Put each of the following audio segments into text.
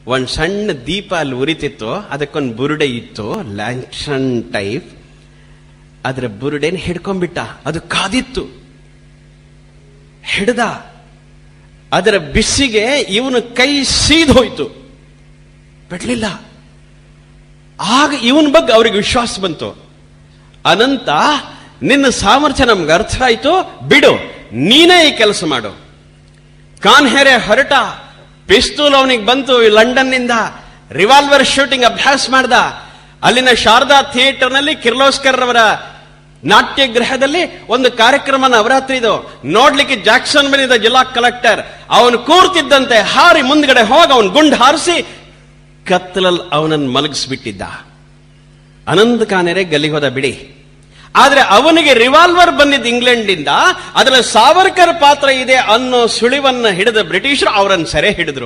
ಒಂದ್ ಸಣ್ಣ ದೀಪ ಅಲ್ಲಿ ಉರಿತಿತ್ತು ಅದಕ್ಕೊಂದು ಬುರುಡೆ ಇತ್ತು ಲ್ಯಾಂಕ್ಷನ್ ಟೈಪ್ ಅದರ ಬುರುಡೆನ ಹಿಡ್ಕೊಂಡ್ಬಿಟ್ಟ ಅದು ಕಾದಿತ್ತು ಹಿಡ್ದ ಅದರ ಬಿಸಿಗೆ ಇವನು ಕೈ ಸೀದೋಯ್ತು ಬಿಡ್ಲಿಲ್ಲ ಆಗ ಇವನ್ ಬಗ್ಗೆ ಅವ್ರಿಗೆ ವಿಶ್ವಾಸ ಬಂತು ಅನಂತ ನಿನ್ನ ಸಾಮರ್ಥ್ಯ ನಮ್ಗೆ ಅರ್ಥ ಆಯ್ತು ಬಿಡು ನೀನೇ ಈ ಕೆಲಸ ಮಾಡು ಕಾನ್ಹೆರೆ ಹೊರಟ ಪಿಸ್ತೂಲ್ ಅವನಿಗೆ ಬಂತು ಲಂಡನ್ನಿಂದ ರಿವಾಲ್ವರ್ ಶೂಟಿಂಗ್ ಅಭ್ಯಾಸ ಮಾಡ್ದ ಅಲ್ಲಿನ ಶಾರದಾ ಥಿಯೇಟರ್ನಲ್ಲಿ ಕಿರ್ಲೋಸ್ಕರ್ ಅವರ ನಾಟ್ಯ ಗೃಹದಲ್ಲಿ ಒಂದು ಕಾರ್ಯಕ್ರಮ ನವರಾತ್ರಿ ಇದು ನೋಡ್ಲಿಕ್ಕೆ ಜಾಕ್ಸನ್ ಬಂದಿದ್ದ ಜಿಲ್ಲಾ ಕಲೆಕ್ಟರ್ ಅವನು ಕೂರ್ತಿದ್ದಂತೆ ಹಾರಿ ಮುಂದ್ಗಡೆ ಹೋಗಿ ಅವನ್ ಗುಂಡ್ ಹಾರಿಸಿ ಕತ್ತಲಲ್ಲಿ ಅವನನ್ನು ಮಲಗಿಸ್ಬಿಟ್ಟಿದ್ದ ಅನಂತ ಕಾನೆರೆ ಗಲ್ಲಿಗೆ ಹೋದ ಬಿಡಿ ಆದ್ರೆ ಅವನಿಗೆ ರಿವಾಲ್ವರ್ ಬಂದಿದ್ದ ಇಂಗ್ಲೆಂಡಿಂದ ಅದರ ಸಾವರ್ಕರ್ ಪಾತ್ರ ಇದೆ ಅನ್ನೋ ಸುಳಿವನ್ನ ಹಿಡಿದ ಬ್ರಿಟಿಷರು ಅವರನ್ನು ಸೆರೆ ಹಿಡಿದ್ರು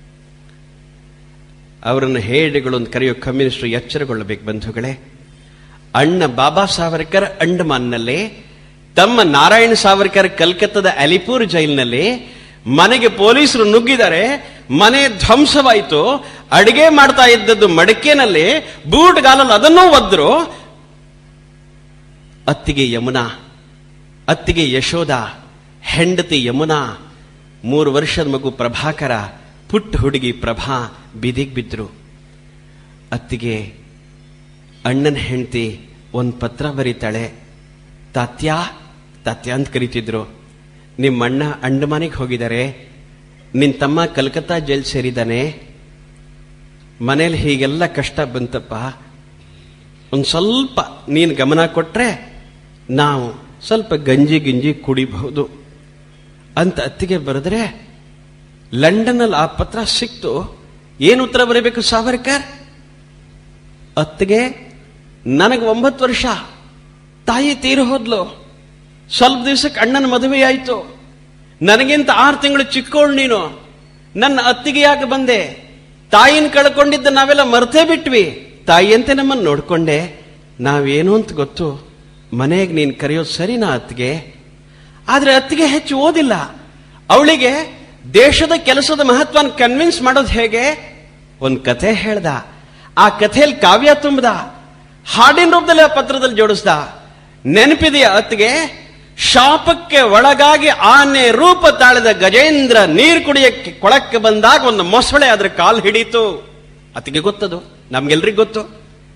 ಅವರನ್ನು ಹೇಡಿಗಳು ಅಂತ ಕರೆಯೋ ಕಮ್ಯುನಿಸ್ಟರು ಎಚ್ಚರಗೊಳ್ಳಬೇಕು ಬಂಧುಗಳೇ ಅಣ್ಣ ಬಾಬಾ ಸಾವರ್ಕರ್ ಅಂಡಮಾನ್ನಲ್ಲಿ ತಮ್ಮ ನಾರಾಯಣ ಸಾವರ್ಕರ್ ಕಲ್ಕತ್ತಾದ ಅಲಿಪುರ್ ಜೈಲಿನಲ್ಲಿ ಮನೆಗೆ ಪೊಲೀಸರು ನುಗ್ಗಿದ್ದಾರೆ ಮನೆ ಧ್ವಂಸವಾಯಿತು ಅಡಿಗೆ ಮಾಡ್ತಾ ಇದ್ದದ್ದು ಮಡಿಕೆನಲ್ಲಿ ಬೂಟ್ ಗಾಲಲ್ಲಿ ಅದನ್ನೂ ಒದ್ರು ಅತ್ತಿಗೆ ಯಮುನಾ ಅತ್ತಿಗೆ ಯಶೋಧ ಹೆಂಡತಿ ಯಮುನಾ ಮೂರು ವರ್ಷದ ಮಗು ಪ್ರಭಾಕರ ಪುಟ್ಟ ಹುಡುಗಿ ಪ್ರಭಾ ಬೀದಿಗೆ ಬಿದ್ರು ಅತ್ತಿಗೆ ಅಣ್ಣನ ಹೆಂಡತಿ ಒಂದು ಪತ್ರ ಬರೀತಾಳೆ ತಾತ್ಯ ತಾತ್ಯ ಅಂತ ಕರೀತಿದ್ರು ನಿಮ್ಮ ಅಣ್ಣ ಅಂಡಮಾನಿಗೆ ಹೋಗಿದ್ದಾರೆ ನಿನ್ ತಮ್ಮ ಕಲ್ಕತ್ತಾ ಜೈಲ್ ಸೇರಿದ್ದಾನೆ ಮನೇಲಿ ಹೀಗೆಲ್ಲ ಕಷ್ಟ ಬಂತಪ್ಪ ಒಂದು ಸ್ವಲ್ಪ ನೀನು ಗಮನ ಕೊಟ್ರೆ ನಾವು ಸ್ವಲ್ಪ ಗಂಜಿ ಗಿಂಜಿ ಕುಡಿಬಹುದು ಅಂತ ಅತ್ತಿಗೆ ಬರೆದ್ರೆ ಲಂಡನ್ನಲ್ಲಿ ಆ ಪತ್ರ ಸಿಕ್ತು ಏನು ಉತ್ತರ ಬರೀಬೇಕು ಸಾವರ್ಕರ್ ಅತ್ತಿಗೆ ನನಗೆ ಒಂಬತ್ತು ವರ್ಷ ತಾಯಿ ತೀರು ಹೋದ್ಲು ಸ್ವಲ್ಪ ದಿವಸಕ್ಕೆ ಅಣ್ಣನ ಮದುವೆ ಆಯ್ತು ನನಗಿಂತ ಆರು ತಿಂಗಳು ಚಿಕ್ಕೋಳು ನೀನು ನನ್ನ ಅತ್ತಿಗೆ ಯಾಕೆ ಬಂದೆ ತಾಯಿನ ಕಳ್ಕೊಂಡಿದ್ದ ನಾವೆಲ್ಲ ಮರ್ತೇ ಬಿಟ್ವಿ ತಾಯಿಯಂತೆ ನಮ್ಮನ್ನು ನೋಡ್ಕೊಂಡೆ ನಾವೇನು ಅಂತ ಗೊತ್ತು ಮನೆಗೆ ನೀನು ಕರೆಯೋದು ಸರಿನಾ ಅತ್ತಿಗೆ ಆದ್ರೆ ಅತ್ತಿಗೆ ಹೆಚ್ಚು ಓದಿಲ್ಲ ಅವಳಿಗೆ ದೇಶದ ಕೆಲಸದ ಮಹತ್ವನ ಕನ್ವಿನ್ಸ್ ಮಾಡೋದು ಹೇಗೆ ಒಂದು ಕಥೆ ಹೇಳ್ದ ಆ ಕಥೆಯಲ್ಲಿ ಕಾವ್ಯ ತುಂಬದ ಹಾಡಿನ ರೂಪದಲ್ಲಿ ಆ ಪತ್ರದಲ್ಲಿ ಜೋಡಿಸ್ದ ನೆನಪಿದೆಯ ಅತ್ತಿಗೆ ಶಾಪಕ್ಕೆ ಒಳಗಾಗಿ ಆನೆ ರೂಪ ತಾಳಿದ ಗಜೇಂದ್ರ ನೀರು ಕುಡಿಯಕ್ಕೆ ಕೊಳಕ್ಕೆ ಬಂದಾಗ ಒಂದು ಮೊಸಳೆ ಅದ್ರ ಕಾಲ್ ಹಿಡೀತು ಅತ್ತಿಗೆ ಗೊತ್ತದು ನಮ್ಗೆಲ್ರಿಗೂ ಗೊತ್ತು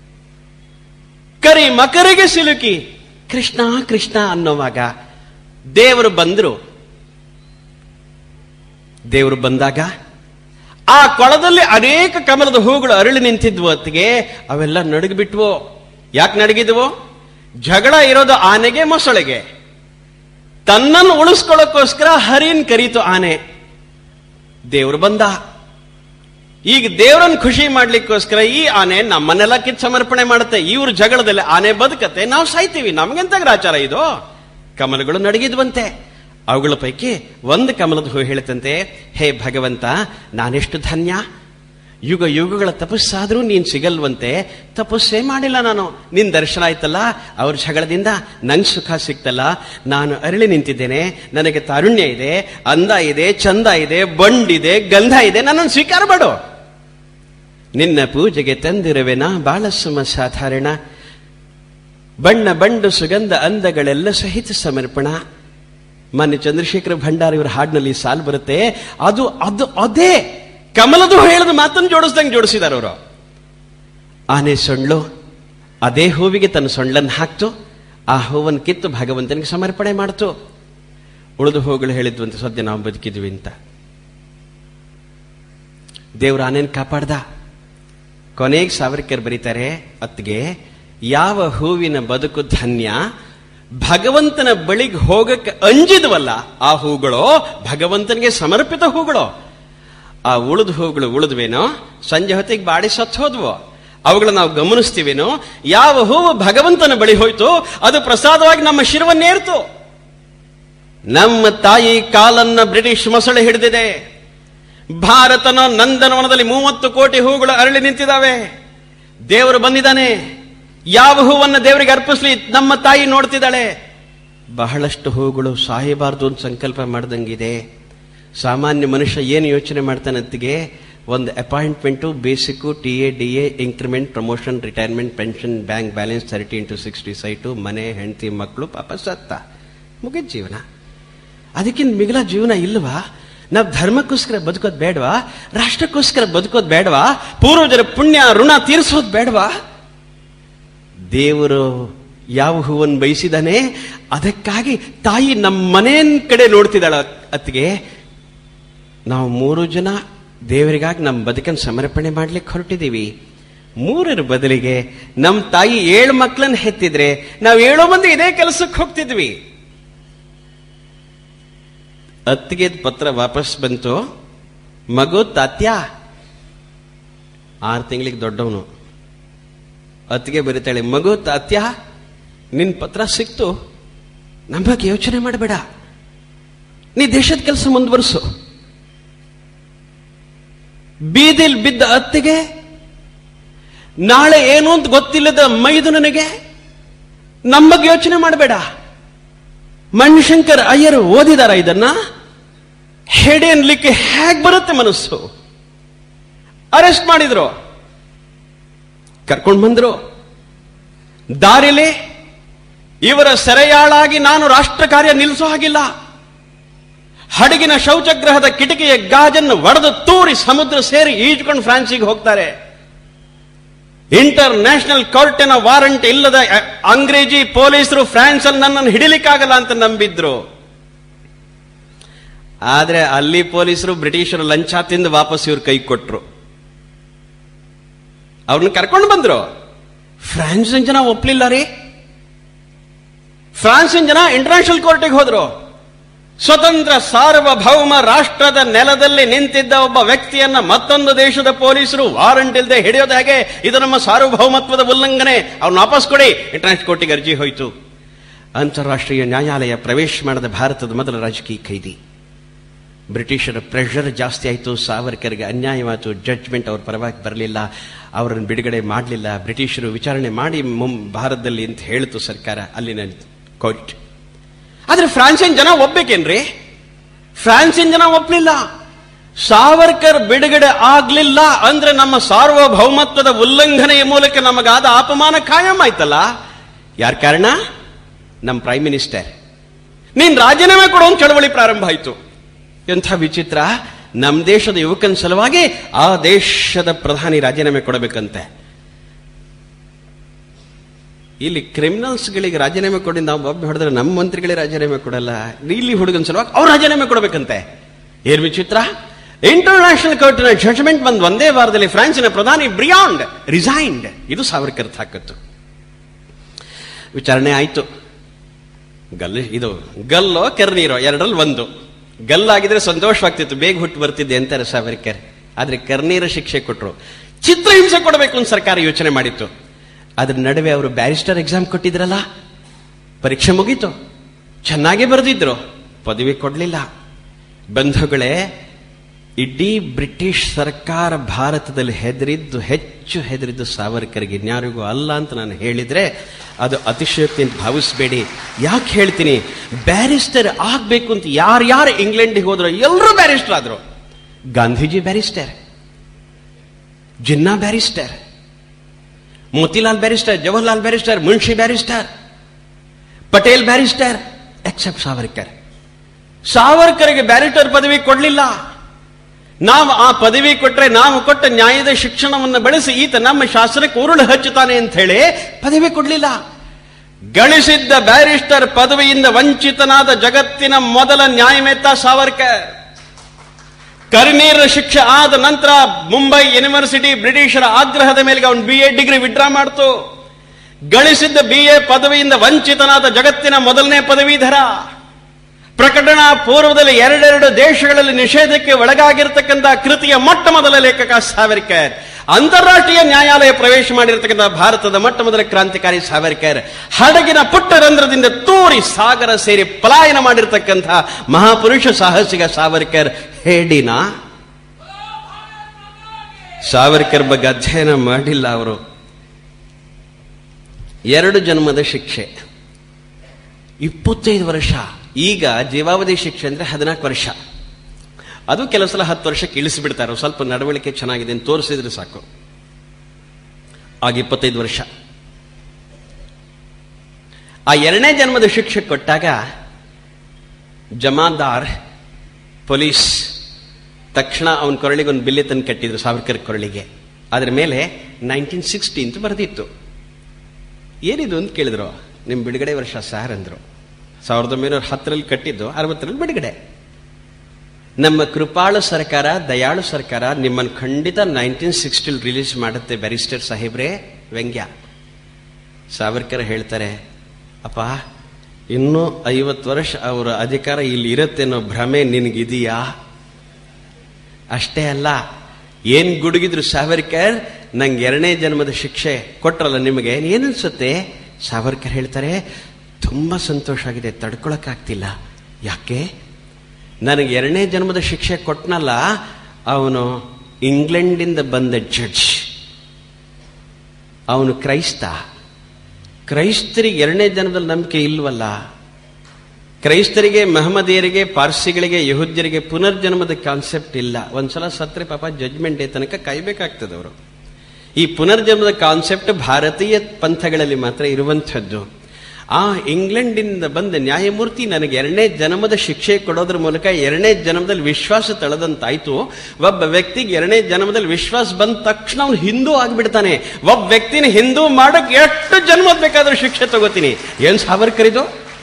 ಕರಿ ಮಕರಿಗೆ ಸಿಲುಕಿ ಕೃಷ್ಣ ಕೃಷ್ಣ ಅನ್ನೋವಾಗ ದೇವರು ಬಂದ್ರು ದೇವರು ಬಂದಾಗ ಆ ಕೊಳದಲ್ಲಿ ಅನೇಕ ಕಮಲದ ಹೂಗಳು ಅರಳಿ ನಿಂತಿದ್ವು ಹೊತ್ತಿಗೆ ಅವೆಲ್ಲ ನಡಗಿಬಿಟ್ವು ಯಾಕೆ ನಡಗಿದ್ವು ಜಗಳ ಇರೋದು ಆನೆಗೆ ಮೊಸಳೆಗೆ ತನ್ನನ್ನು ಉಳಿಸ್ಕೊಳ್ಳೋಕ್ಕೋಸ್ಕರ ಹರಿನ್ ಕರೀತು ಆನೆ ದೇವರು ಬಂದ ಈಗ ದೇವರನ್ನು ಖುಷಿ ಮಾಡ್ಲಿಕ್ಕೋಸ್ಕರ ಈ ಆನೆ ನಮ್ಮನ್ನೆಲ್ಲ ಕಿತ್ ಸಮರ್ಪಣೆ ಮಾಡುತ್ತೆ ಇವ್ರ ಜಗಳದಲ್ಲಿ ಆನೆ ಬದುಕತ್ತೆ ನಾವು ಸಾಯ್ತೀವಿ ನಮ್ಗೆಂತ ಗ್ರಾಚಾರ ಇದು ಕಮಲಗಳು ನಡಗಿದ್ವಂತೆ ಅವುಗಳ ಪೈಕಿ ಒಂದು ಕಮಲದ ಹೂ ಹೇಳುತ್ತಂತೆ ಹೇ ಭಗವಂತ ನಾನೆಷ್ಟು ಧನ್ಯ ಯುಗ ಯುಗಗಳ ತಪಸ್ಸಾದ್ರೂ ನೀನ್ ಸಿಗಲ್ವಂತೆ ತಪಸ್ಸೇ ಮಾಡಿಲ್ಲ ನಾನು ನಿನ್ ದರ್ಶನ ಆಯ್ತಲ್ಲ ಅವ್ರ ಜಗಳದಿಂದ ನಂಗೆ ಸುಖ ಸಿಕ್ತಲ್ಲ ನಾನು ಅರಳಿ ನಿಂತಿದ್ದೇನೆ ನನಗೆ ತಾರುಣ್ಯ ಇದೆ ಅಂದ ಇದೆ ಚಂದ ಇದೆ ಬಂಡಿದೆ ಗಂಧ ಇದೆ ನನ್ನನ್ನು ಸ್ವೀಕಾರ ಮಾಡು ನಿನ್ನ ಪೂಜೆಗೆ ತಂದಿರುವೆನಾ ಬಾಳ ಸುಮ ಸಾಧಾರಣ ಬಣ್ಣ ಬಂಡು ಸುಗಂಧ ಅಂದಗಳೆಲ್ಲ ಸಹಿತ ಸಮರ್ಪಣ ಮಾನ್ಯ ಚಂದ್ರಶೇಖರ ಭಂಡಾರಿ ಇವರ ಹಾಡಿನಲ್ಲಿ ಸಾಲು ಬರುತ್ತೆ ಅದು ಅದು ಅದೇ ಕಮಲದು ಹೇಳಿದ ಮಾತನ್ನು ಜೋಡಿಸ್ದಂಗೆ ಜೋಡಿಸಿದಾರೆ ಅವರು ಆನೆ ಸೊಳ್ಳು ಅದೇ ಹೂವಿಗೆ ತನ್ನ ಸೊಳ್ಳನ್ನು ಹಾಕ್ತು ಆ ಹೂವನ್ನು ಕಿತ್ತು ಭಗವಂತನಿಗೆ ಸಮರ್ಪಣೆ ಮಾಡ್ತು ಉಳಿದು ಹೂಗಳು ಹೇಳಿದ್ವಂತೆ ಸದ್ಯ ನಾವು ಬದುಕಿದ್ವಿ ಅಂತ ದೇವ್ರ ಆನೆನ್ ಕಾಪಾಡ್ದ ಕೊನೆಗೆ ಸಾವರ್ಕರ್ ಬರೀತಾರೆ ಅತ್ತಿಗೆ ಯಾವ ಹೂವಿನ ಬದುಕು ಧನ್ಯ ಭಗವಂತನ ಬಳಿಗೆ ಹೋಗಕ್ಕೆ ಅಂಜಿದ್ವಲ್ಲ ಆ ಹೂಗಳು ಭಗವಂತನಿಗೆ ಸಮರ್ಪಿತ ಹೂಗಳು ಆ ಉಳಿದ ಹೂಗಳು ಉಳಿದ್ವೇನೋ ಸಂಜೆ ಹೊತ್ತಿಗೆ ಬಾಡಿ ಸತ್ತು ಹೋದ್ವು ಅವುಗಳ ನಾವು ಗಮನಿಸ್ತೀವೇನೋ ಯಾವ ಹೂವು ಭಗವಂತನ ಬಳಿ ಹೋಯ್ತು ಅದು ಪ್ರಸಾದವಾಗಿ ನಮ್ಮ ಶಿರವನ್ನೇರ್ತು ನಮ್ಮ ತಾಯಿ ಕಾಲನ್ನ ಬ್ರಿಟಿಷ್ ಮೊಸಳೆ ಹಿಡಿದಿದೆ ಭಾರತನ ನಂದನವನದಲ್ಲಿ ಮೂವತ್ತು ಕೋಟಿ ಹೂಗಳು ಅರಳಿ ನಿಂತಿದ್ದಾವೆ ದೇವರು ಬಂದಿದ್ದಾನೆ ಯಾವ ಹೂವನ್ನು ದೇವರಿಗೆ ಅರ್ಪಿಸ್ಲಿ ನಮ್ಮ ತಾಯಿ ನೋಡ್ತಿದ್ದಾಳೆ ಬಹಳಷ್ಟು ಹೂಗಳು ಸಾಯಬಾರದು ಅಂತ ಸಂಕಲ್ಪ ಮಾಡ್ದಂಗಿದೆ ಸಾಮಾನ್ಯ ಮನುಷ್ಯ ಏನು ಯೋಚನೆ ಮಾಡ್ತಾನಂತಿಗೆ ಒಂದು appointment basic T A D A increment promotion retirement pension bank balance thirty into sixty site ಮನೆ ಹೆಂಡತಿ ಮಕ್ಕಳು ಪಾಪ ಸತ್ತ ಮುಗಿದ ಜೀವನ ಅದಕ್ಕಿಂತ ಮಿಗಿಲ ಜೀವನ ಇಲ್ವಾ ನಾವು ಧರ್ಮಕ್ಕೋಸ್ಕರ ಬದುಕೋದು ಬೇಡವಾ ರಾಷ್ಟ್ರಕ್ಕೋಸ್ಕರ ಬದುಕೋದು ಬೇಡವಾ ಪೂರ್ವಜರ ಪುಣ್ಯ ಋಣ ತೀರಿಸೋದು ಬೇಡವಾ ದೇವರು ಯಾವ ಹೂವನ್ನು ಬಯಸಿದಾನೆ ಅದಕ್ಕಾಗಿ ತಾಯಿ ನಮ್ಮ ಮನೆಯ ಕಡೆ ನೋಡ್ತಿದ್ದಾಳ ಅತ್ತಿಗೆ ನಾವು ಮೂರು ಜನ ದೇವರಿಗಾಗಿ ನಮ್ಮ ಬದುಕನ್ನು ಸಮರ್ಪಣೆ ಮಾಡ್ಲಿಕ್ಕೆ ಹೊರಟಿದ್ದೀವಿ ಮೂರರ ಬದಲಿಗೆ ನಮ್ಮ ತಾಯಿ ಏಳು ಮಕ್ಕಳನ್ನ ಹೆತ್ತಿದ್ರೆ ನಾವು ಏಳು ಮಂದಿ ಇದೇ ಕೆಲಸಕ್ಕೆ ಹೋಗ್ತಿದ್ವಿ ಅತ್ತಿಗೆ ಪತ್ರ ವಾಪಸ್ ಬಂತು ಮಗು ತಾತ್ಯ ಆರು ತಿಂಗಳಿಗೆ ದೊಡ್ಡವನು ಅತ್ತಿಗೆ ಬರೀತಾಳೆ ಮಗು ತಾತ್ಯ ನಿನ್ ಪತ್ರ ಸಿಕ್ತು ನಮ್ಮ ಬಗ್ಗೆ ಯೋಚನೆ ಮಾಡಬೇಡ ನೀ ದೇಶದ ಕೆಲಸ ಮುಂದುವರಿಸು ಬೀದಿಲ್ ಬಿದ್ದ ಅತ್ತಿಗೆ ನಾಳೆ ಏನು ಅಂತ ಗೊತ್ತಿಲ್ಲದ ಮೈದು ನನಗೆ ನಮ್ಮ ಬಗ್ಗೆ ಯೋಚನೆ ಮಾಡಬೇಡ ಮಣಿಶಂಕರ್ ಅಯ್ಯರು ಓದಿದಾರ ಇದನ್ನ ಹೇಳಿ ಅನ್ಲಿಕ್ಕೆ ಹೇಗ್ ಬರುತ್ತೆ ಮನಸ್ಸು ಅರೆಸ್ಟ್ ಮಾಡಿದ್ರು ಕರ್ಕೊಂಡು ಬಂದ್ರು ದಾರಿಲಿ ಇವರ ಸೆರೆಯಾಳಾಗಿ ನಾನು ರಾಷ್ಟ್ರ ಕಾರ್ಯ ನಿಲ್ಲಿಸೋ ಹಾಗಿಲ್ಲ ಹಡಗಿನ ಶೌಚಗ್ರಹದ ಕಿಟಕಿಯ ಗಾಜನ್ನು ಒಡೆದು ತೂರಿ ಸಮುದ್ರ ಸೇರಿ ಈಜ್ಕೊಂಡು ಫ್ರಾನ್ಸಿಗೆ ಹೋಗ್ತಾರೆ ಇಂಟರ್ ನ್ಯಾಷನಲ್ ಕೋರ್ಟಿನ ವಾರಂಟ್ ಇಲ್ಲದ ಅ- ಅಂಗ್ರೇಜಿ ಪೊಲೀಸರು ಫ್ರಾನ್ಸ್ ಅಲ್ಲಿ ನನ್ನನ್ನು ಹಿಡಿಲಿಕ್ಕಾಗಲ್ಲ ಅಂತ ನಂಬಿದ್ರು ಆದ್ರೆ ಅಲ್ಲಿ ಪೊಲೀಸರು ಬ್ರಿಟಿಷರು ಲಂಚ ತಿಂದು ವಾಪಸ್ ಇವ್ರ ಕೈ ಕೊಟ್ರು ಅವ್ರನ್ನ ಕರ್ಕೊಂಡು ಬಂದ್ರು ಫ್ರಾನ್ಸಿನ ಜನ ಒಪ್ಲಿಲ್ಲ ರೀ ಫ್ರಾನ್ಸಿನ ಜನ ಇಂಟರ್ನ್ಯಾಷನಲ್ ಕೋರ್ಟಿಗೆ ಹೋದ್ರು ಸ್ವತಂತ್ರ ಸಾರ್ವಭೌಮ ರಾಷ್ಟ್ರದ ನೆಲದಲ್ಲಿ ನಿಂತಿದ್ದ ಒಬ್ಬ ವ್ಯಕ್ತಿಯನ್ನ ಮತ್ತೊಂದು ದೇಶದ ಪೊಲೀಸರು ವಾರಂಟ್ ಇಲ್ಲದೆ ಹಿಡಿಯೋದು ಹೇಗೆ ಇದು ನಮ್ಮ ಸಾರ್ವಭೌಮತ್ವದ ಉಲ್ಲಂಘನೆ ಅವ್ರನ್ನ ವಾಪಸ್ ಕೊಡಿ ಇಂಟರ್ನ್ಯಾಷನಲ್ ಕೋರ್ಟಿಗೆ ಅರ್ಜಿ ಹೋಯಿತು ಅಂತಾರಾಷ್ಟ್ರೀಯ ನ್ಯಾಯಾಲಯ ಪ್ರವೇಶ ಮಾಡದ ಭಾರತದ ಮೊದಲ ರಾಜಕೀಯ ಖೈದಿ ಬ್ರಿಟಿಷರ ಪ್ರೆಷರ್ ಜಾಸ್ತಿ ಆಯಿತು ಸಾವರ್ಕರ್ಗೆ ಅನ್ಯಾಯವಾಯಿತು ಜಡ್ಜ್ಮೆಂಟ್ ಅವ್ರ ಪರವಾಗಿ ಬರಲಿಲ್ಲ ಅವರನ್ನು ಬಿಡುಗಡೆ ಮಾಡಲಿಲ್ಲ ಬ್ರಿಟಿಷರು ವಿಚಾರಣೆ ಮಾಡಿ ಮುಂ ಭಾರತದಲ್ಲಿ ಅಂತ ಹೇಳಿತು ಸರ್ಕಾರ ಅಲ್ಲಿನ ಕೋರ್ಟ್ ಆದ್ರೆ ಫ್ರಾನ್ಸಿನ ಜನ ಒಪ್ಬೇಕೇನ್ರಿ ಫ್ರಾನ್ಸಿನ ಜನ ಒಪ್ಪಲಿಲ್ಲ ಸಾವರ್ಕರ್ ಬಿಡುಗಡೆ ಆಗ್ಲಿಲ್ಲ ಅಂದ್ರೆ ನಮ್ಮ ಸಾರ್ವಭೌಮತ್ವದ ಉಲ್ಲಂಘನೆಯ ಮೂಲಕ ನಮಗಾದ ಅಪಮಾನ ಕಾಯಂ ಆಯ್ತಲ್ಲ ಯಾರ ಕಾರಣ ನಮ್ಮ ಪ್ರೈಮ್ ಮಿನಿಸ್ಟರ್ ನೀನ್ ರಾಜೀನಾಮೆ ಕೊಡೋ ಒಂದು ಚಳವಳಿ ಪ್ರಾರಂಭ ಆಯಿತು ಎಂಥ ವಿಚಿತ್ರ ನಮ್ಮ ದೇಶದ ಯುವಕನ ಸಲುವಾಗಿ ಆ ದೇಶದ ಪ್ರಧಾನಿ ರಾಜೀನಾಮೆ ಕೊಡಬೇಕಂತೆ ಇಲ್ಲಿ ಕ್ರಿಮಿನಲ್ಸ್ಗಳಿಗೆ ರಾಜೀನಾಮೆ ಕೊಡಿ ನಾವು ಒಬ್ಬ ಹೊಡೆದ್ರೆ ನಮ್ಮ ಮಂತ್ರಿಗಳಿಗೆ ರಾಜೀನಾಮೆ ಕೊಡಲ್ಲ ಇಲ್ಲಿ ಹುಡುಗನ ಸಲುವಾಗಿ ಅವ್ರು ರಾಜೀನಾಮೆ ಕೊಡಬೇಕಂತೆ ಏನ್ ವಿಚಿತ್ರ ಇಂಟರ್ನ್ಯಾಷನಲ್ ಕೋರ್ಟಿನ ಜಡ್ಜ್ಮೆಂಟ್ ಬಂದ್ ಒಂದೇ ವಾರದಲ್ಲಿ ಫ್ರಾನ್ಸಿನ ಪ್ರಧಾನಿ ಬ್ರಿಯಾಂಡ್ ರಿಸೈನ್ಡ್ ಇದು ಸಾವರ್ಕರ್ ತಾಕತ್ತು ವಿಚಾರಣೆ ಆಯ್ತು ಗಲ್ ಇದು ಗಲ್ಲೋ ಕೆರ್ನೀರೋ ಎರಡರಲ್ಲಿ ಒಂದು ಗಲ್ಲಾಗಿದ್ರೆ ಸಂತೋಷವಾಗ್ತಿತ್ತು ಬೇಗ ಹುಟ್ಟು ಬರ್ತಿದ್ದೆ ಅಂತಾರೆ ಸಾವರ್ಕರ್ ಆದ್ರೆ ಕರ್ನೀರ ಶಿಕ್ಷೆ ಕೊಟ್ಟರು ಚಿತ್ರಹಿಂಸೆ ಕೊಡಬೇಕು ಅಂತ ಸರ್ಕಾರ ಯೋಚನೆ ಮಾಡಿತ್ತು ಅದ್ರ ನಡುವೆ ಅವರು ಬ್ಯಾರಿಸ್ಟರ್ ಎಕ್ಸಾಮ್ ಕೊಟ್ಟಿದ್ರಲ್ಲ ಪರೀಕ್ಷೆ ಮುಗೀತು ಚೆನ್ನಾಗೇ ಬರೆದಿದ್ರು ಪದವಿ ಕೊಡ್ಲಿಲ್ಲ ಬಂಧುಗಳೇ ಇಡೀ ಬ್ರಿಟಿಷ್ ಸರ್ಕಾರ ಭಾರತದಲ್ಲಿ ಹೆದರಿದ್ದು ಹೆಚ್ಚು ಹೆದರಿದ್ದು ಸಾವರ್ಕರ್ಗೆ ಇನ್ಯಾರಿಗೂ ಅಲ್ಲ ಅಂತ ನಾನು ಹೇಳಿದ್ರೆ ಅದು ಅತಿಶಯೋಕ್ತಿ ಅಂತ ಭಾವಿಸಬೇಡಿ ಯಾಕೆ ಹೇಳ್ತೀನಿ ಬ್ಯಾರಿಸ್ಟರ್ ಆಗ್ಬೇಕು ಅಂತ ಯಾರ್ಯಾರು ಇಂಗ್ಲೆಂಡಿಗೆ ಹೋದ್ರು ಎಲ್ಲರೂ ಬ್ಯಾರಿಸ್ಟರ್ ಆದ್ರು Gandhiji barrister Jinnah barrister Motilal barrister Jawaharlal barrister Munshi barrister Patel barrister except Savarkar ಸಾವರ್ಕರ್ಗೆ ಬ್ಯಾರಿಸ್ಟರ್ ಪದವಿ ಕೊಡಲಿಲ್ಲ ನಾವು ಆ ಪದವಿ ಕೊಟ್ರೆ ನಾವು ಕೊಟ್ಟ ನ್ಯಾಯದ ಶಿಕ್ಷಣವನ್ನು ಬಳಸಿ ಈತ ನಮ್ಮ ಶಾಸ್ತ್ರಕ್ಕೆ ಉರುಳು ಹಚ್ಚುತ್ತಾನೆ ಅಂತ ಹೇಳಿ ಪದವಿ ಕೊಡಲಿಲ್ಲ ಗಳಿಸಿದ್ದ ಬ್ಯಾರಿಸ್ಟರ್ ಪದವಿಯಿಂದ ವಂಚಿತನಾದ ಜಗತ್ತಿನ ಮೊದಲ ನ್ಯಾಯಮೇತ್ತ ಸಾವರ್ಕರ್ ಕರಿನೀರ ಶಿಕ್ಷೆ ಆದ ನಂತರ ಮುಂಬೈ ಯೂನಿವರ್ಸಿಟಿ ಬ್ರಿಟಿಷರ ಆಗ್ರಹದ ಮೇಲೆಗೆ ಅವನು ಬಿ ಎ ಡಿಗ್ರಿ ವಿಡ್ರಾ ಮಾಡ್ತು ಗಳಿಸಿದ್ದ ಬಿ ಎ ಪದವಿಯಿಂದ ವಂಚಿತನಾದ ಜಗತ್ತಿನ ಮೊದಲನೇ ಪದವೀಧರ ಪ್ರಕಟಣಾ ಪೂರ್ವದಲ್ಲಿ ಎರಡೆರಡು ದೇಶಗಳಲ್ಲಿ ನಿಷೇಧಕ್ಕೆ ಒಳಗಾಗಿರ್ತಕ್ಕಂಥ ಕೃತಿಯ ಮೊಟ್ಟ ಮೊದಲ ಲೇಖಕ ಸಾವರ್ಕರ್ ಅಂತಾರಾಷ್ಟ್ರೀಯ ನ್ಯಾಯಾಲಯ ಪ್ರವೇಶ ಮಾಡಿರ್ತಕ್ಕಂಥ ಭಾರತದ ಮೊಟ್ಟ ಮೊದಲ ಕ್ರಾಂತಿಕಾರಿ ಸಾವರ್ಕರ್ ಹಡಗಿನ ಪುಟ್ಟ ರಂಧ್ರದಿಂದ ತೂರಿ ಸಾಗರ ಸೇರಿ ಪಲಾಯನ ಮಾಡಿರ್ತಕ್ಕಂಥ ಮಹಾಪುರುಷ ಸಾಹಸಿಗ ಸಾವರ್ಕರ್ ಹೇಡಿನ ಸಾವರ್ಕರ್ ಬಗ್ಗೆ ಅಧ್ಯಯನ ಮಾಡಿಲ್ಲ ಅವರು ಎರಡು ಜನ್ಮದ ಶಿಕ್ಷೆ ಇಪ್ಪತ್ತೈದು ವರ್ಷ ಈಗ ಜೀವಾವಧಿ ಶಿಕ್ಷೆ ಅಂದ್ರೆ ಹದಿನಾಲ್ಕು ವರ್ಷ ಅದು ಕೆಲವು ಸಲ ಹತ್ತು ವರ್ಷಕ್ಕೆ ಇಳಿಸಿಬಿಡ್ತಾರೆ ಸ್ವಲ್ಪ ನಡವಳಿಕೆ ಚೆನ್ನಾಗಿದೆ ಅಂತ ತೋರಿಸಿದ್ರೆ ಸಾಕು ಆಗ ಇಪ್ಪತ್ತೈದು ವರ್ಷ ಆ ಎರಡನೇ ಜನ್ಮದ ಶಿಕ್ಷೆ ಕೊಟ್ಟಾಗ ಜಮಾದಾರ್ ಪೊಲೀಸ್ ತಕ್ಷಣ ಅವನ ಕೊರಳಿಗೆ ಒಂದು ಬಿಲ್ಲೆ ತಂದು ಕಟ್ಟಿದ್ರು ಸಾವರ್ಕರ್ ಕೊರಳಿಗೆ ಅದ್ರ ಮೇಲೆ ನೈನ್ಟೀನ್ ಸಿಕ್ಸ್ಟಿ ಅಂತ ಬರೆದಿತ್ತು ಏನಿದು ಅಂತ ಕೇಳಿದ್ರು ನಿಮ್ಮ ಬಿಡುಗಡೆ ವರ್ಷ ಸಾರ್ ಅಂದ್ರು ಸಾವಿರದ ಒಂಬೈನೂರ ಹತ್ತರಲ್ಲಿ ಕಟ್ಟಿದ್ದು ಅರವತ್ತರಲ್ಲಿ ಬಿಡುಗಡೆ ನಮ್ಮ ಕೃಪಾಳು ಸರ್ಕಾರ ದಯಾಳು ಸರ್ಕಾರ ನಿಮ್ಮನ್ನು ಖಂಡಿತ ನೈನ್ಟೀನ್ ಸಿಕ್ಸ್ಟಿಲ್ ರಿಲೀಸ್ ಮಾಡುತ್ತೆ ಬ್ಯಾರಿಸ್ಟರ್ ಸಾಹೇಬ್ರೆ ವ್ಯಂಗ್ಯ ಸಾವರ್ಕರ್ ಹೇಳ್ತಾರೆ ಅಪ್ಪ ಇನ್ನೂ ಐವತ್ತು ವರ್ಷ ಅವರ ಅಧಿಕಾರ ಇಲ್ಲಿ ಇರುತ್ತೆ ಅನ್ನೋ ಭ್ರಮೆ ನಿನಗಿದೆಯಾ ಅಷ್ಟೇ ಅಲ್ಲ ಏನ್ ಗುಡುಗಿದ್ರು ಸಾವರ್ಕರ್ ನಂಗೆ ಎರಡನೇ ಜನ್ಮದ ಶಿಕ್ಷೆ ಕೊಟ್ರಲ್ಲ ನಿಮಗೆ ಏನನ್ಸುತ್ತೆ ಸಾವರ್ಕರ್ ಹೇಳ್ತಾರೆ ತುಂಬಾ ಸಂತೋಷ ಆಗಿದೆ ತಡ್ಕೊಳಕ್ಕಾಗ್ತಿಲ್ಲ ಯಾಕೆ ನನಗೆ ಎರಡನೇ ಜನ್ಮದ ಶಿಕ್ಷೆ ಕೊಟ್ನಲ್ಲ ಅವನು ಇಂಗ್ಲೆಂಡಿಂದ ಬಂದ ಜಡ್ಜ್ ಅವನು ಕ್ರೈಸ್ತ ಕ್ರೈಸ್ತರಿಗೆ ಎರಡನೇ ಜನ್ಮದಲ್ಲಿ ನಂಬಿಕೆ ಇಲ್ವಲ್ಲ ಕ್ರೈಸ್ತರಿಗೆ ಮಹಮ್ಮದಿಯರಿಗೆ ಪಾರ್ಸಿಗಳಿಗೆ ಯಹುದ್ಯರಿಗೆ ಪುನರ್ಜನ್ಮದ ಕಾನ್ಸೆಪ್ಟ್ ಇಲ್ಲ ಒಂದ್ಸಲ ಸತ್ರೆ ಪಾಪ ಜಡ್ಜ್ಮೆಂಟ್ ಡೇ ತನಕ ಕಾಯ್ಬೇಕಾಗ್ತದೆ ಅವರು ಈ ಪುನರ್ಜನ್ಮದ ಕಾನ್ಸೆಪ್ಟ್ ಭಾರತೀಯ ಪಂಥಗಳಲ್ಲಿ ಮಾತ್ರ ಇರುವಂಥದ್ದು ಆ ಇಂಗ್ಲೆಂಡಿಂದ ಬಂದ ನ್ಯಾಯಮೂರ್ತಿ ನನಗೆ ಎರಡನೇ ಜನ್ಮದ ಶಿಕ್ಷೆ ಕೊಡೋದ್ರ ಮೂಲಕ ಎರಡನೇ ಜನ್ಮದಲ್ಲಿ ವಿಶ್ವಾಸ ತಳೆದಂತಾಯ್ತು ಒಬ್ಬ ವ್ಯಕ್ತಿಗೆ ಎರಡನೇ ಜನ್ಮದಲ್ಲಿ ವಿಶ್ವಾಸ ಬಂದ ತಕ್ಷಣ ಅವನು ಹಿಂದೂ ಆಗಿಬಿಡ್ತಾನೆ ಒಬ್ಬ ವ್ಯಕ್ತಿನ ಹಿಂದೂ ಮಾಡಕ್ ಎಷ್ಟು ಜನ್ಮದ ಬೇಕಾದ್ರೂ ಶಿಕ್ಷೆ ತಗೋತೀನಿ ಏನ್ ಸಾವರ್ಕರಿದು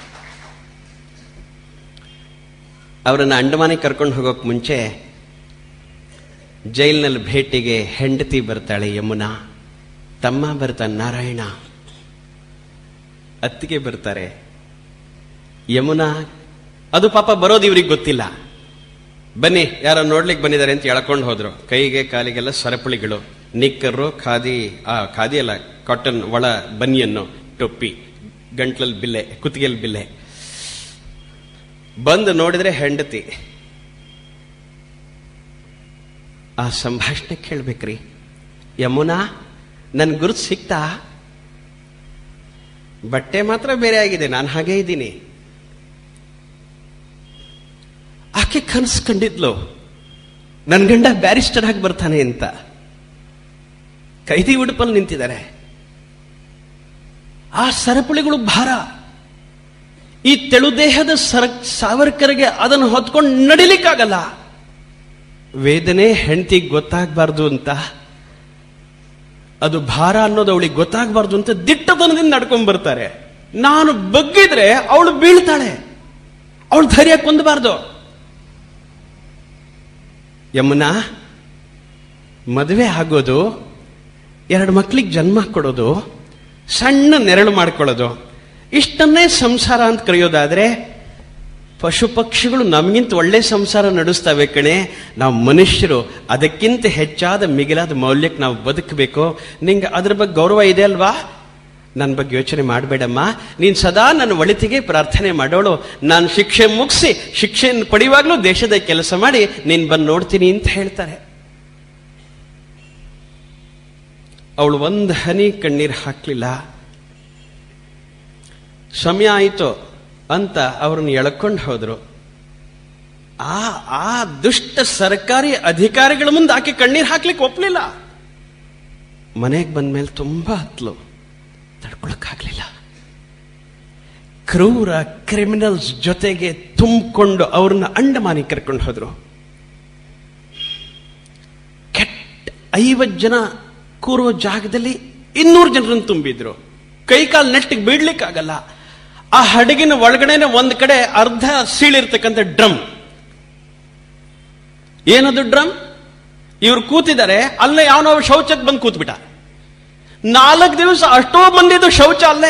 ಅವರನ್ನ ಅಂಡಮಾನಿಗೆ ಕರ್ಕೊಂಡು ಹೋಗೋಕ್ ಮುಂಚೆ ಜೈಲಿನಲ್ಲಿ ಭೇಟಿಗೆ ಹೆಂಡತಿ ಬರ್ತಾಳೆ ಯಮುನಾ ತಮ್ಮ ಬರ್ತಾನೆ ನಾರಾಯಣ ಅತ್ತಿಗೆ ಬರ್ತಾರೆ ಯಮುನಾ ಅದು ಪಾಪ ಬರೋದು ಇವ್ರಿಗೆ ಗೊತ್ತಿಲ್ಲ ಬನ್ನಿ ಯಾರೋ ನೋಡ್ಲಿಕ್ಕೆ ಬಂದಿದ್ದಾರೆ ಅಂತ ಎಳ್ಕೊಂಡು ಹೋದ್ರು ಕೈಗೆ ಕಾಲಿಗೆಲ್ಲ ಸರಪಳಿಗಳು ನಿಕ್ಕರು ಖಾದಿ ಆ ಖಾದಿ ಅಲ್ಲ ಕಾಟನ್ ಒಳ ಬನಿಯನ್ನು ಟೊಪ್ಪಿ ಗಂಟ್ಲಲ್ಲಿ ಬಿಲ್ಲೆ ಕುತ್ತಿಗೆಲ್ ಬಿಲ್ಲೆ ಬಂದು ನೋಡಿದ್ರೆ ಹೆಂಡತಿ ಆ ಸಂಭಾಷಣೆ ಕೇಳ್ಬೇಕ್ರಿ ಯಮುನಾ ನನ್ ಗುರುತು ಸಿಕ್ತಾ ಬಟ್ಟೆ ಮಾತ್ರ ಬೇರೆ ಆಗಿದೆ ನಾನು ಹಾಗೇ ಇದ್ದೀನಿ ಆಕೆ ಕನಸು ಕಂಡಿದ್ಲು ನನ್ನ ಗಂಡ ಬ್ಯಾರಿಸ್ಟರ್ ಆಗಿ ಬರ್ತಾನೆ ಅಂತ ಕೈದಿ ಉಡುಪಲ್ಲಿ ನಿಂತಿದ್ದಾರೆ ಆ ಸರಪಳಿಗಳು ಭಾರ ಈ ತೆಳುದೇಹದ ಸರ ಸಾವರ್ಕರಿಗೆ ಅದನ್ನು ಹೊತ್ಕೊಂಡು ನಡಿಲಿಕ್ಕಾಗಲ್ಲ ವೇದನೆ ಹೆಂಡತಿಗೆ ಗೊತ್ತಾಗಬಾರ್ದು ಅಂತ ಅದು ಭಾರ ಅನ್ನೋದು ಅವಳಿಗೆ ಗೊತ್ತಾಗಬಾರ್ದು ಅಂತ ದಿಟ್ಟತನದಿಂದ ನಡ್ಕೊಂಡ್ ಬರ್ತಾರೆ ನಾನು ಬಗ್ಗಿದ್ರೆ ಅವಳು ಬೀಳ್ತಾಳೆ ಅವಳು ಧೈರ್ಯ ಕೊಂದಬಾರ್ದು ಯಮುನಾ ಮದುವೆ ಆಗೋದು ಎರಡು ಮಕ್ಳಿಗೆ ಜನ್ಮ ಕೊಡೋದು ಸಣ್ಣ ನೆರಳು ಮಾಡ್ಕೊಳ್ಳೋದು ಇಷ್ಟನ್ನೇ ಸಂಸಾರ ಅಂತ ಕರೆಯೋದಾದ್ರೆ ಪಶು ಪಕ್ಷಿಗಳು ನಮಗಿಂತ ಒಳ್ಳೆ ಸಂಸಾರ ನಡೆಸ್ತವೆ ಕಣೆ ನಾವು ಮನುಷ್ಯರು ಅದಕ್ಕಿಂತ ಹೆಚ್ಚಾದ ಮಿಗಿಲಾದ ಮೌಲ್ಯಕ್ಕೆ ನಾವು ಬದುಕಬೇಕು ನಿಂಗೆ ಅದ್ರ ಬಗ್ಗೆ ಗೌರವ ಇದೆ ಅಲ್ವಾ ನನ್ನ ಬಗ್ಗೆ ಯೋಚನೆ ಮಾಡಬೇಡಮ್ಮ ನೀನು ಸದಾ ನನ್ನ ಒಳಿತಿಗೆ ಪ್ರಾರ್ಥನೆ ಮಾಡೋಳು ನಾನು ಶಿಕ್ಷೆ ಮುಗಿಸಿ ಶಿಕ್ಷೆಯನ್ನು ಪಡೆಯುವಾಗಲೂ ದೇಶದ ಕೆಲಸ ಮಾಡಿ ನೀನು ಬಂದು ನೋಡ್ತೀನಿ ಅಂತ ಹೇಳ್ತಾರೆ ಅವಳು ಒಂದು ಹನಿ ಕಣ್ಣೀರು ಹಾಕ್ಲಿಲ್ಲ ಸಮಯ ಆಯಿತು ಅಂತ ಅವ್ರನ್ನ ಎಳ್ಕೊಂಡು ಹೋದ್ರು ಆ ಆ ದುಷ್ಟ ಸರ್ಕಾರಿ ಅಧಿಕಾರಿಗಳ ಮುಂದೆ ಆಕೆ ಕಣ್ಣೀರು ಹಾಕ್ಲಿಕ್ಕೆ ಒಪ್ಲಿಲ್ಲ ಮನೆಗೆ ಬಂದ್ಮೇಲೆ ತುಂಬಾ ಹತ್ಲು ತಡ್ಕೊಳಕ್ಕಾಗ್ಲಿಲ್ಲ ಕ್ರೂರ ಕ್ರಿಮಿನಲ್ಸ್ ಜೊತೆಗೆ ತುಂಬಿಕೊಂಡು ಅವ್ರನ್ನ ಅಂಡಮಾನಿಗೆ ಕರ್ಕೊಂಡು ಹೋದ್ರು ಕೆಟ್ಟ ಐವತ್ತು ಜನ ಕೂರುವ ಜಾಗದಲ್ಲಿ ಇನ್ನೂರು ಜನರನ್ನು ತುಂಬಿದ್ರು ಕೈಕಾಲು ನೆಟ್ಟಿಗೆ ಬೀಳ್ಲಿಕ್ಕಾಗಲ್ಲ ಆ ಹಡಗಿನ ಒಳಗಡೆನೆ ಒಂದ್ ಕಡೆ ಅರ್ಧ ಸೀಳಿರ್ತಕ್ಕಂಥ ಡ್ರಮ್ ಏನದು ಡ್ರಮ್ ಇವ್ರು ಕೂತಿದ್ದಾರೆ ಅಲ್ಲೇ ಯಾವನೋ ಶೌಚಕ್ಕೆ ಬಂದು ಕೂತ್ಬಿಟ್ಟ ನಾಲ್ಕು ದಿವಸ ಅಷ್ಟೋ ಮಂದಿದು ಶೌಚ ಅಲ್ಲೇ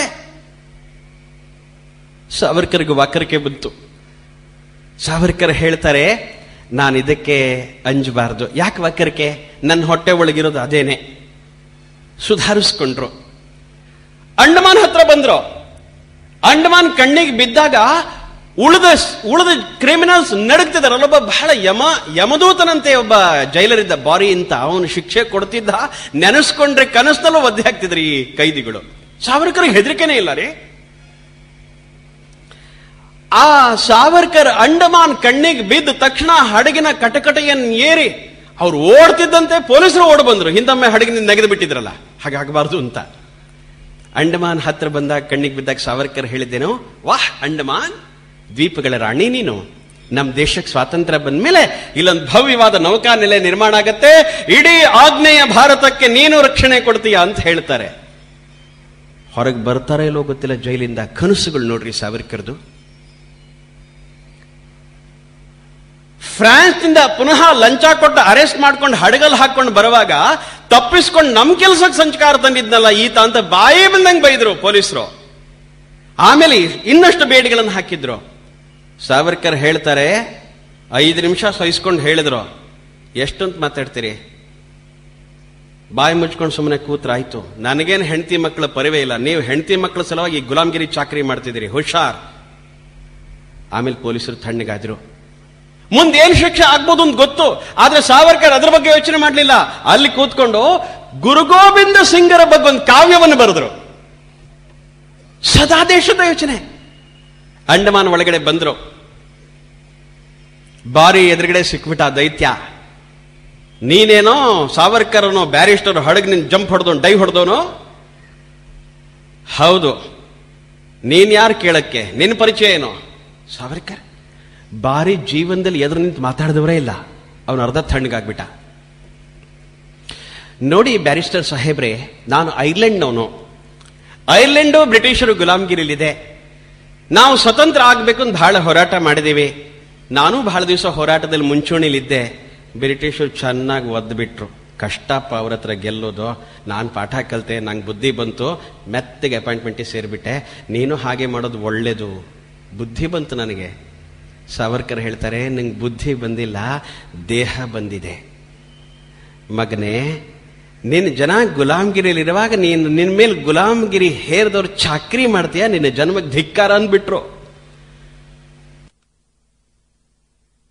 ಸಾವರ್ಕರ್ಗೆ ವಾಕರಿಕೆ ಬಂತು ಸಾವರ್ಕರ್ ಹೇಳ್ತಾರೆ ನಾನು ಇದಕ್ಕೆ ಅಂಜಬಾರ್ದು ಯಾಕೆ ವಾಕರಿಕೆ ನನ್ನ ಹೊಟ್ಟೆ ಒಳಗಿರೋದು ಅದೇನೆ ಸುಧಾರಿಸ್ಕೊಂಡ್ರು ಅಂಡಮಾನ್ ಹತ್ರ ಬಂದ್ರು ಅಂಡಮಾನ್ ಕಣ್ಣಿಗೆ ಬಿದ್ದಾಗ ಉಳಿದ ಉಳಿದ ಕ್ರಿಮಿನಲ್ಸ್ ನಡುಗ್ತಿದ್ದಾರೆ ಅಲ್ಲೊಬ್ಬ ಬಹಳ ಯಮ ಯಮದೂತನಂತೆ ಒಬ್ಬ ಜೈಲರಿದ್ದ ಬಾರಿ ಅಂತ ಅವನು ಶಿಕ್ಷೆ ಕೊಡ್ತಿದ್ದ ನೆನೆಸ್ಕೊಂಡ್ರೆ ಕನಸಲ್ಲೂ ಒದ್ದೆ ಹಾಕ್ತಿದ್ರು ಈ ಕೈದಿಗಳು ಸಾವರ್ಕರಿಗೆ ಹೆದರಿಕೆನೇ ಇಲ್ಲ ರೀ ಆ ಸಾವರ್ಕರ್ ಅಂಡಮಾನ್ ಕಣ್ಣಿಗೆ ಬಿದ್ದ ತಕ್ಷಣ ಹಡಗಿನ ಕಟಕಟೆಯನ್ನು ಏರಿ ಅವ್ರು ಓಡ್ತಿದ್ದಂತೆ ಪೊಲೀಸರು ಓಡ್ ಬಂದ್ರು ಹಿಂದೊಮ್ಮೆ ಹಡಗಿನಿಂದ ನೆಗೆದು ಬಿಟ್ಟಿದ್ರಲ್ಲ ಹಾಗಾಗಬಾರ್ದು ಅಂತ ಅಂಡಮಾನ್ ಹತ್ರ ಬಂದಾಗ ಕಣ್ಣಿಗೆ ಬಿದ್ದಾಗ ಸಾವರ್ಕರ್ ಹೇಳಿದ್ದೇನು ವಾಹ್ ಅಂಡಮಾನ್ ದ್ವೀಪಗಳ ರಾಣಿ ನೀನು ನಮ್ಮ ದೇಶಕ್ಕೆ ಸ್ವಾತಂತ್ರ್ಯ ಬಂದ ಮೇಲೆ ಇಲ್ಲೊಂದು ಭವ್ಯವಾದ ನೌಕಾನೆಲೆ ನಿರ್ಮಾಣ ಆಗತ್ತೆ ಇಡೀ ಆಗ್ನೇಯ ಭಾರತಕ್ಕೆ ನೀನು ರಕ್ಷಣೆ ಕೊಡ್ತೀಯ ಅಂತ ಹೇಳ್ತಾರೆ ಹೊರಗೆ ಬರ್ತಾರ ಇಲ್ಲೋ ಗೊತ್ತಿಲ್ಲ ಜೈಲಿಂದ ಕನಸುಗಳು ನೋಡ್ರಿ ಸಾವರ್ಕರ್ದು ಫ್ರಾನ್ಸ್ನಿಂದ ಪುನಃ ಲಂಚ ಕೊಟ್ಟು ಅರೆಸ್ಟ್ ಮಾಡ್ಕೊಂಡು ಹಡಗಲ್ ಹಾಕೊಂಡು ಬರುವಾಗ ತಪ್ಪಿಸ್ಕೊಂಡು ನಮ್ ಕೆಲ್ಸಕ್ಕೆ ಸಂಚಕಾರ ತಂದಿದ್ನಲ್ಲ ಈತ ಅಂತ ಬಾಯಿ ಬಂದಂಗೆ ಬೈದ್ರು ಪೊಲೀಸರು ಆಮೇಲೆ ಇನ್ನಷ್ಟು ಬೇಡಿಗಳನ್ನು ಹಾಕಿದ್ರು ಸಾವರ್ಕರ್ ಹೇಳ್ತಾರೆ ಐದು ನಿಮಿಷ ಸಹಿಸ್ಕೊಂಡು ಹೇಳಿದ್ರು ಎಷ್ಟಂತ ಮಾತಾಡ್ತೀರಿ ಬಾಯಿ ಮುಚ್ಕೊಂಡು ಸುಮ್ಮನೆ ಕೂತ್ರ ಆಯ್ತು ನನಗೇನು ಹೆಂಡತಿ ಮಕ್ಕಳ ಪರಿವೇ ಇಲ್ಲ ನೀವು ಹೆಂಡತಿ ಮಕ್ಕಳ ಸಲುವಾಗಿ ಗುಲಾಮ್ಗಿರಿ ಚಾಕರಿ ಮಾಡ್ತಿದ್ದೀರಿ ಹುಷಾರ್ ಆಮೇಲೆ ಪೊಲೀಸರು ತಣ್ಣಗಾದ್ರು ಮುಂದೆ ಏನ್ ಶಿಕ್ಷೆ ಆಗ್ಬೋದು ಅಂತ ಗೊತ್ತು ಆದ್ರೆ ಸಾವರ್ಕರ್ ಅದ್ರ ಬಗ್ಗೆ ಯೋಚನೆ ಮಾಡಲಿಲ್ಲ ಅಲ್ಲಿ ಕೂತ್ಕೊಂಡು ಗುರುಗೋವಿಂದ ಸಿಂಗರ ಬಗ್ಗೆ ಒಂದು ಕಾವ್ಯವನ್ನು ಬರೆದ್ರು ಸದಾ ದೇಶದ ಯೋಚನೆ ಅಂಡಮಾನ್ ಒಳಗಡೆ ಬಂದ್ರು ಬಾರಿ ಎದುರುಗಡೆ ಸಿಕ್ಬಿಟ್ಟ ದೈತ್ಯ ನೀನೇನೋ ಸಾವರ್ಕರನೋ ಬ್ಯಾರಿಸ್ಟರ್ ಹಡಗಿನ ಜಂಪ್ ಹೊಡೆದವನು ಡೈ ಹೊಡೆದವನು ಹೌದು ನೀನ್ ಯಾರು ಕೇಳಕ್ಕೆ ನಿನ್ನ ಪರಿಚಯ ಏನು ಸಾವರ್ಕರ್ ಬಾರಿ ಜೀವನದಲ್ಲಿ ಎದುರು ನಿಂತು ಮಾತಾಡಿದವರೇ ಇಲ್ಲ ಅವನು ಅರ್ಧ ತಣ್ಣಗಾಗ್ಬಿಟ್ಟ ನೋಡಿ ಬ್ಯಾರಿಸ್ಟರ್ ಸಾಹೇಬ್ರೆ ನಾನು ಐರ್ಲೆಂಡ್ನವನು ಐರ್ಲೆಂಡು ಬ್ರಿಟಿಷರು ಗುಲಾಮ್ಗಿರಿಲಿದೆ ನಾವು ಸ್ವತಂತ್ರ ಆಗ್ಬೇಕು ಅಂತ ಬಹಳ ಹೋರಾಟ ಮಾಡಿದ್ದೀವಿ ನಾನು ಬಹಳ ದಿವಸ ಹೋರಾಟದಲ್ಲಿ ಮುಂಚೂಣಿಲಿದ್ದೆ ಬ್ರಿಟಿಷರು ಚೆನ್ನಾಗಿ ಒದ್ಬಿಟ್ರು ಕಷ್ಟಪ್ಪ ಅವ್ರ ಹತ್ರ ಗೆಲ್ಲೋದು ನಾನು ಪಾಠ ಕಲಿತೆ ನಂಗೆ ಬುದ್ಧಿ ಬಂತು ಮೆತ್ತಗೆ ಅಪಾಯಿಂಟ್ಮೆಂಟಿಗೆ ಸೇರಿಬಿಟ್ಟೆ ನೀನು ಹಾಗೆ ಮಾಡೋದು ಒಳ್ಳೇದು ಬುದ್ಧಿ ಬಂತು ನನಗೆ ಸಾವರ್ಕರ್ ಹೇಳ್ತಾರೆ ನಂಗೆ ಬುದ್ಧಿ ಬಂದಿಲ್ಲ ದೇಹ ಬಂದಿದೆ ಮಗನೇ ನಿನ್ನ ಜನ ಗುಲಾಮ್ಗಿರಿಯಲ್ಲಿರುವಾಗ ನೀನು ನಿನ್ನ ಮೇಲೆ ಗುಲಾಮ್ಗಿರಿ ಹೇರಿದವ್ರು ಚಾಕ್ರಿ ಮಾಡ್ತೀಯ ನಿನ್ನ ಜನ್ಮಕ್ಕೆ ಧಿಕ್ಕಾರ ಅಂದ್ಬಿಟ್ರು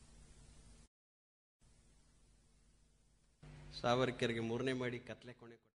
ಸಾವರ್ಕರ್ಗೆ ಮೂರನೇ ಮಾಡಿ ಕತ್ಲೆ ಕೊನೆ